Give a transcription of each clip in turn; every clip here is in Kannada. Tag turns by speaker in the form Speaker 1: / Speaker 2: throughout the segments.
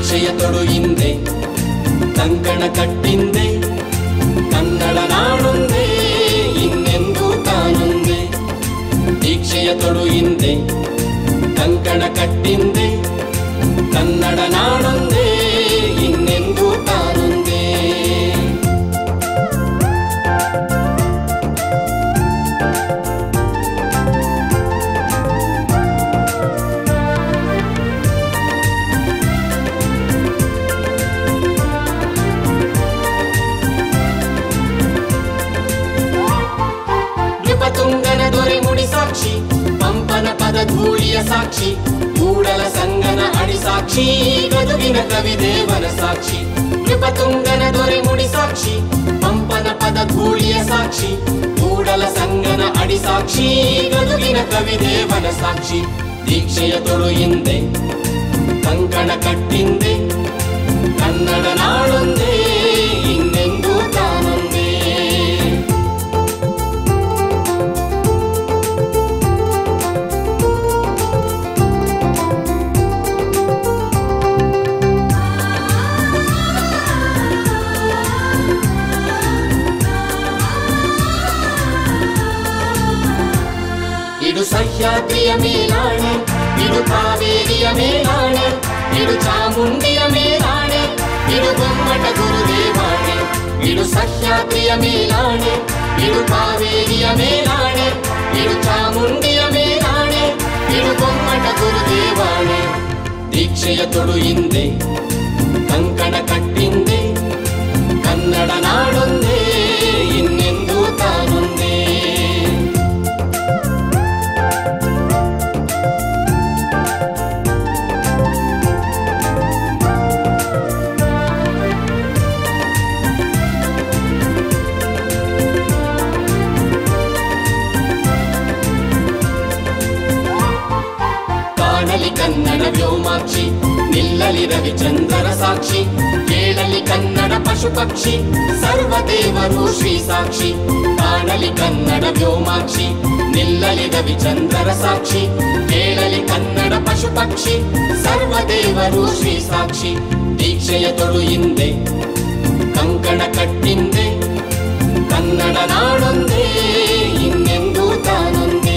Speaker 1: ದೀಕ್ಷೆಯ ತೊಡು ಹಿಂದೆ ಕಂಕಣ ಕಟ್ಟಿಂದೆ ಕನ್ನಡ ನಾಡೊಂದೇ ಇನ್ನೆಂದೂ ತಾನೊಂದೇ ದೀಕ್ಷೆಯ ತೊಡು ಹಿಂದೆ ಕಂಕಣ ಕಟ್ಟಿಂದೆ ಕನ್ನಡ ನಾಡೊಂದೇ ಇನ್ನೆಂದೂ ತಾನೊಂದೇ ನೃಪತುಂಗನ ದೊರೆ ಮುಡಿ ಸಾಕ್ಷಿ ಪಂಪನ ಪದ ಧೂಳಿಯ ಸಾಕ್ಷಿ ಕೂಡಲ ಸಂಗನ ಅಡಿ ಸಾಕ್ಷಿ ಗದುಗಿನ ಕವಿ ದೇವನ ಸಾಕ್ಷಿ ನೃಪತುಂಗನ ದೊರೆ ಮುಡಿ ಸಾಕ್ಷಿ ಪಂಪನ ಪದ ಧೂಳಿಯ ಸಾಕ್ಷಿ ಕೂಡಲ ಸಂಗನ ಅಡಿ ಸಾಕ್ಷಿ ಗದುಗಿನ ಕವಿ ದೇವನ ಸಾಕ್ಷಿ ದೀಕ್ಷೆಯ ತೊಳು ಹಿಂದೆ ಕಂಕಣ ಕಟ್ಟಿಂದೆ ಕನ್ನಡ ನಾಡೊಂದೇ ಇನ್ನೆಂದೂ ತಾನೊಂದೇ ಇಡು ಸಹ್ಯಾದ್ರಿಯ ಮೇಲಾಣೆ ಇಡು ಕಾವೇರಿಯ ಮೇಲಾಣೆ ಇಡು ಚಾಮುಂಡಿಯ ಮೇಲಾಣೆ ಇಡು ಗೊಮ್ಮಟ ಗುರುದೇವಾಣೆ ಇಡು ಸಹ್ಯಾದ್ರಿಯ ಮೇಲಾಣೆ ಇಡು ಕಾವೇರಿಯ ಮೇಲಾಣೆ ಇಡು ಚಾಮುಂಡಿಯ ಮೇಲಾಣೆ ಇಡು ಗೊಮ್ಮಟ ಗುರುದೇವಾಣೆ ದೀಕ್ಷೆಯ ತೊಡು ಹಿಂದೆ ಕಂಕಣ ಕಟ್ಟಿಂದೆ ಕನ್ನಡ ನಾಡೊಂದೇ ಇನ್ನೆಂದೂ ತಾನೊಂದೇ ಕಾಣಲಿ ಕನ್ನಡ ವ್ಯೋಮಾಕ್ಷಿ ನಿಲ್ಲಲಿ ರವಿಚಂದ್ರರ ಸಾಕ್ಷಿ ಕೇಳಲಿ ಕನ್ನಡ ಪಶು ಪಕ್ಷಿ ಸರ್ವ ದೇವರು ಶ್ರೀ ಸಾಕ್ಷಿ ಕಾಣಲಿ ಕನ್ನಡ ವ್ಯೋಮಾಕ್ಷಿ ನಿಲ್ಲಲಿ ರವಿಚಂದ್ರರ ಸಾಕ್ಷಿ ಕೇಳಲಿ ಕನ್ನಡ ಪಶು ಪಕ್ಷಿ ಸರ್ವ ದೇವರು ಶ್ರೀ ಸಾಕ್ಷಿ ದೀಕ್ಷೆಯ ತೊಳು ಹಿಂದೆ ಕಂಕಣ ಕಟ್ಟಿಂದೆ ಕನ್ನಡ ನಾಡೊಂದೇ ಇನ್ನೆಂದೂ ತಾನೊಂದೇ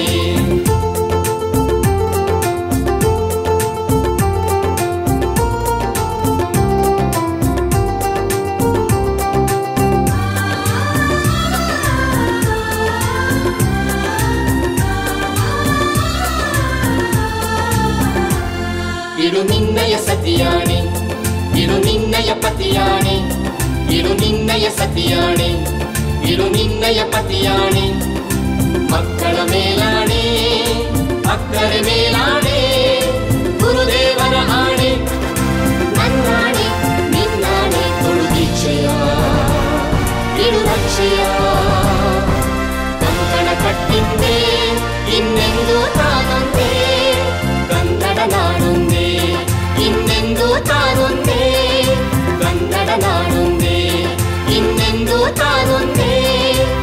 Speaker 1: ಇಡು ನಿನ್ನಯ ಸತಿಯಾಣೆ ಇಡು ನಿನ್ನಯ ಪತಿಯಾಣೆ ಇಡು ನಿನ್ನಯ ಸತಿಯಾಣೆ ಇಡು ನಿನ್ನಯ ಪತಿಯಾಣೆ ಮಕ್ಕಳ ಮೇಲಾಣೆ ಅಕ್ಕರೆ ಮೇಲಾಣೆ ಗುರುದೇವನ ಆಣೆ ನನ್ನಾಣೆ ನಿನ್ನಾಣೆ ಕೊಡು ದೀಕ್ಷೆಯ ಇಡು ರಕ್ಷೆಯ ಕಂಕಣ ಕಟ್ಟಿಂದೆ ಇನ್ನೆಂದೂ ತಾನೊಂದೇ ಕನ್ನಡ ನಾಡೊಂದೇ ಇನ್ನೆಂದೂ ತಾನೊಂದೇ ಕನ್ನಡ ನಾಡೊಂದೇ ಇನ್ನೆಂದೂ ತಾನೊಂದೇ